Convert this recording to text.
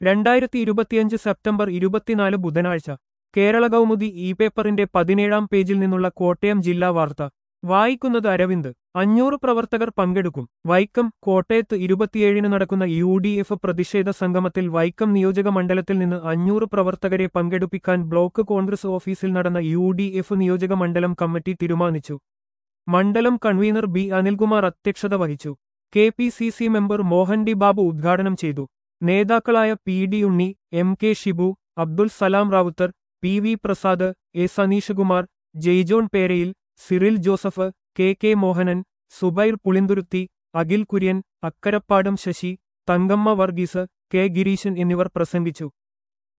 രണ്ടായിരത്തി ഇരുപത്തിയഞ്ച് സെപ്റ്റംബർ ഇരുപത്തിനാല് ബുധനാഴ്ച കേരള കൗമുദി ഇ പേപ്പറിന്റെ പതിനേഴാം പേജിൽ നിന്നുള്ള കോട്ടയം ജില്ലാ വാർത്ത വായിക്കുന്നത് അരവിന്ദ് അഞ്ഞൂറ് പ്രവർത്തകർ പങ്കെടുക്കും വൈക്കം കോട്ടയത്ത് ഇരുപത്തിയേഴിന് നടക്കുന്ന യു ഡി എഫ് പ്രതിഷേധ സംഗമത്തിൽ വൈക്കം നിയോജക മണ്ഡലത്തിൽ നിന്ന് അഞ്ഞൂറ് പ്രവർത്തകരെ പങ്കെടുപ്പിക്കാൻ ബ്ലോക്ക് കോൺഗ്രസ് ഓഫീസിൽ നടന്ന യു ഡി എഫ് നിയോജക മണ്ഡലം കമ്മിറ്റി തീരുമാനിച്ചു മണ്ഡലം കൺവീനർ ബി അനിൽകുമാർ അധ്യക്ഷത വഹിച്ചു K P C C member Mohan D Babu ഉദ്ഘാടനം ചെയ്തു നേതാക്കളായ P D Unni M K Shibu Abdul Salam Rawther P V Prasad A Saneeshkumar Jaijohn Perayil Cyril Joseph K K Mohanan Subair Pulinthuruthi Akhil Kurian Akkarapadam Sasi Thankamma Varghese K Gireesan എന്നിവർ പ്രസംഗിച്ചു